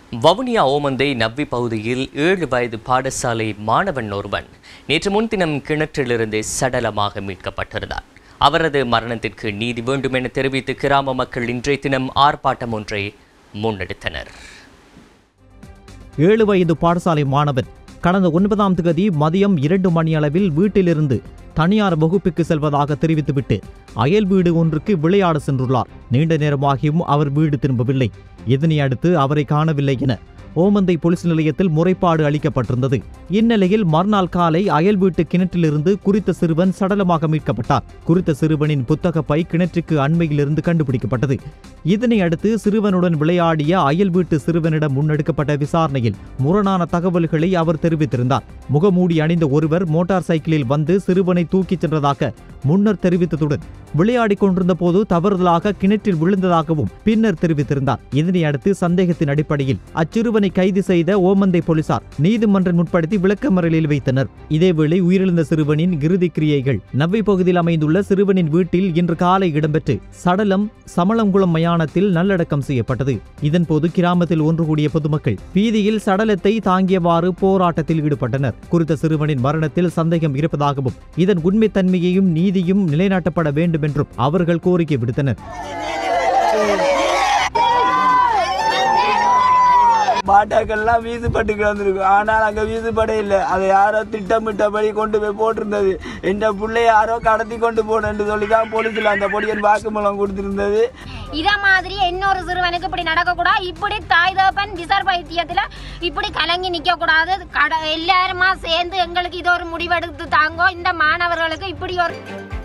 வவுனியா ஓமந்தை நவ்வி பகுதியில் ஏழு வயது பாடசாலை மாணவன் ஒருவன் நேற்று முன்தினம் கிணற்றிலிருந்து சடலமாக மீட்கப்பட்டிருந்தார் அவரது மரணத்திற்கு நீதி வேண்டும் என தெரிவித்து கிராம மக்கள் இன்றைய தினம் ஆர்ப்பாட்டம் ஒன்றை முன்னெடுத்தனர் ஏழு வயது பாடசாலை மாணவன் கடந்த ஒன்பதாம் தேதி மதியம் இரண்டு மணி அளவில் வீட்டிலிருந்து தனியார் வகுப்புக்கு செல்வதாக தெரிவித்துவிட்டு அயல் வீடு ஒன்றுக்கு விளையாட சென்றுள்ளார் நீண்ட நேரமாகியும் அவர் வீடு திரும்பவில்லை இதனை அடுத்து அவரை காணவில்லை என ஓமந்தை போலீஸ் நிலையத்தில் முறைப்பாடு அளிக்கப்பட்டிருந்தது இந்நிலையில் மறுநாள் காலை அயல் வீட்டு கிணற்றிலிருந்து குறித்த சிறுவன் சடலமாக மீட்கப்பட்டார் குறித்த சிறுவனின் புத்தக பை கிணற்றுக்கு அண்மையிலிருந்து கண்டுபிடிக்கப்பட்டது இதனை அடுத்து சிறுவனுடன் விளையாடிய அயல் வீட்டு சிறுவனிடம் முன்னெடுக்கப்பட்ட விசாரணையில் முரணான தகவல்களை அவர் தெரிவித்திருந்தார் முகமூடி அணிந்த ஒருவர் மோட்டார் சைக்கிளில் வந்து சிறுவனை தூக்கிச் சென்றதாக முன்னர் தெரிவித்ததுடன் விளையாடிக் கொண்டிருந்த போது தவறுதலாக கிணற்றில் விழுந்ததாகவும் பின்னர் தெரிவித்திருந்தார் இதனை அடுத்து சந்தேகத்தின் அடிப்படையில் அச்சிறுவனை கைது செய்த ஓமந்தை போலீசார் நீதிமன்றம் முற்படுத்தி விளக்கமறியலில் வைத்தனர் இதேவேளை உயிரிழந்த சிறுவனின் இறுதி கிரியைகள் நவ்வை பகுதியில் அமைந்துள்ள சிறுவனின் வீட்டில் இன்று காலை இடம்பெற்று சடலம் சமளங்குளம் மயானத்தில் நல்லடக்கம் செய்யப்பட்டது இதன்போது கிராமத்தில் ஒன்று கூடிய பொதுமக்கள் வீதியில் சடலத்தை தாங்கியவாறு போராட்டத்தில் ஈடுபட்டனர் குறித்த சிறுவனின் மரணத்தில் சந்தேகம் இருப்பதாகவும் இதன் உண்மைத்தன்மையையும் நீதியும் நிலைநாட்டப்பட வேண்டும் என்றும் அவர்கள் கோரிக்கை விடுத்தனர் பாட்டாக்கள்லாம் வீசுபட்டு கிடந்திருக்கும் ஆனால் அங்கே வீசுபட இல்லை அதை யாரோ திட்டமிட்டபடி கொண்டு போய் போட்டிருந்தது என்ற பிள்ளை யாரோ கடத்தி கொண்டு போனேன்னு சொல்லி தான் போலீஸில் அந்த பொடியன் வாக்குமூலம் கொடுத்திருந்தது இத மாதிரி இன்னொரு சிறுவனுக்கு இப்படி நடக்கக்கூடாது இப்படி தாய் தகப்பன் விசார் பைத்தியத்துல இப்படி கலங்கி நிக்க கூடாது கட எல்லாருமா சேர்ந்து எங்களுக்கு இது ஒரு முடிவெடுத்து தாங்கோ இந்த மாணவர்களுக்கு இப்படி ஒரு